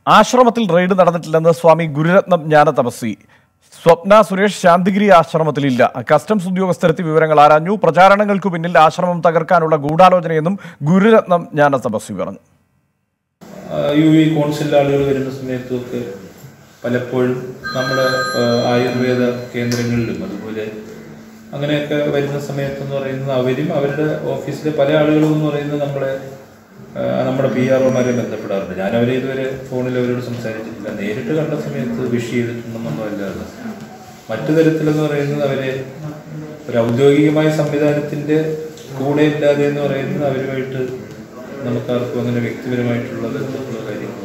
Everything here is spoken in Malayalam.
ആശ്രമത്തിൽ റെയ്ഡ് നടന്നിട്ടില്ലെന്ന് സ്വാമി ഗുരുരത്നം ജ്ഞാന തപസ്വി സ്വപ്ന സുരേഷ് ശാന്തിഗിരി ആശ്രമത്തിലില്ല കസ്റ്റംസ് ഉദ്യോഗസ്ഥരെത്തി വിവരങ്ങൾ ആരാഞ്ഞു പ്രചാരണങ്ങൾക്ക് പിന്നിൽ ആശ്രമം തകർക്കാനുള്ള ഗൂഢാലോചനയെന്നും ഗുരുരത്നം ജ്ഞാന തപസ്വി പറഞ്ഞു യു എ കോൺസിൽ ആളുകൾ വരുന്ന സമയത്തൊക്കെ പലപ്പോഴും നമ്മുടെ ആ, ആയുർവേദ കേന്ദ്രങ്ങളിലും അതുപോലെ അങ്ങനെയൊക്കെ വരുന്ന സമയത്തെന്ന് പറയുന്നത് അവരും അവരുടെ ഓഫീസിലെ പല ആളുകളും എന്ന് പറയുന്നത് നമ്മളെ ആ, നമ്മുടെ പി ആർ ഒമാരെ ബന്ധപ്പെടാറുണ്ട് ഞാൻ അവരെ ഇതുവരെ ഫോണിൽ അവരോട് സംസാരിച്ചിട്ടില്ല നേരിട്ട് കണ്ട സമയത്ത് വിഷ് ചെയ്തിട്ടുണ്ടെന്നൊന്നും അല്ലാതെ മറ്റു തരത്തിലെന്ന് പറയുന്നത് അവരെ ഒരു ഔദ്യോഗികമായ സംവിധാനത്തിന്റെ കൂടെ ഇല്ലാതെ എന്ന് പറയുന്നത് അവരുമായിട്ട് നമുക്കാർക്കും അങ്ങനെ വ്യക്തിപരമായിട്ടുള്ള ബന്ധമുള്ള കാര്യങ്ങൾ